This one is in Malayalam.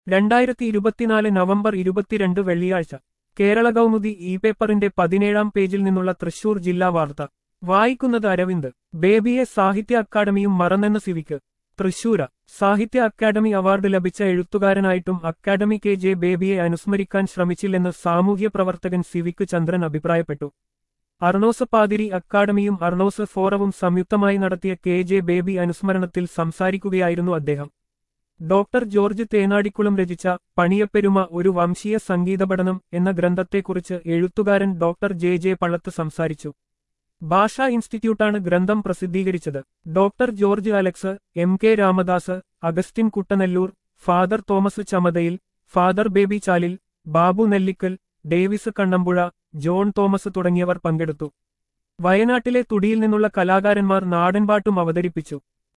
രണ്ടായിരത്തി ഇരുപത്തിനാല് നവംബർ ഇരുപത്തിരണ്ട് വെള്ളിയാഴ്ച കേരള കൗമുദി ഇ പേപ്പറിന്റെ പതിനേഴാം പേജിൽ നിന്നുള്ള തൃശൂർ ജില്ലാ വാർത്ത വായിക്കുന്നത് അരവിന്ദ് ബേബിയെ സാഹിത്യ അക്കാദമിയും മറന്നെന്ന് സിവിക്ക് തൃശൂര സാഹിത്യ അക്കാദമി അവാർഡ് ലഭിച്ച എഴുത്തുകാരനായിട്ടും അക്കാദമി കെ ജെ ബേബിയെ അനുസ്മരിക്കാൻ ശ്രമിച്ചില്ലെന്ന് സാമൂഹ്യ പ്രവർത്തകൻ സിവിക്ക് ചന്ദ്രൻ അഭിപ്രായപ്പെട്ടു അർണോസ് പാതിരി അക്കാദമിയും അർണോസ് ഫോറവും സംയുക്തമായി നടത്തിയ കെ ജെ ബേബി അനുസ്മരണത്തിൽ സംസാരിക്കുകയായിരുന്നു അദ്ദേഹം ഡോക്ടർ ജോർജ് തേനാടിക്കുളം രചിച്ച പണിയപ്പെരുമ ഒരു വംശീയ സംഗീത പഠനം എന്ന ഗ്രന്ഥത്തെക്കുറിച്ച് എഴുത്തുകാരൻ ഡോക്ടർ ജെ ജെ പള്ളത്ത് സംസാരിച്ചു ഭാഷാ ഇൻസ്റ്റിറ്റ്യൂട്ടാണ് ഗ്രന്ഥം പ്രസിദ്ധീകരിച്ചത് doctor George Alex M K Ramadas Augustine Kuttanellur father Thomas Chamathayil father Baby Chalil Babu Nellikkal Davis Kannampuzha John Thomas തുടങ്ങിയവർ പങ്കെടുത്തു വയനാട്ടിലെ തുടിയിൽ നിന്നുള്ള കലാകാരന്മാർ നാടൻപാട്ടും അവതരിപ്പിച്ചു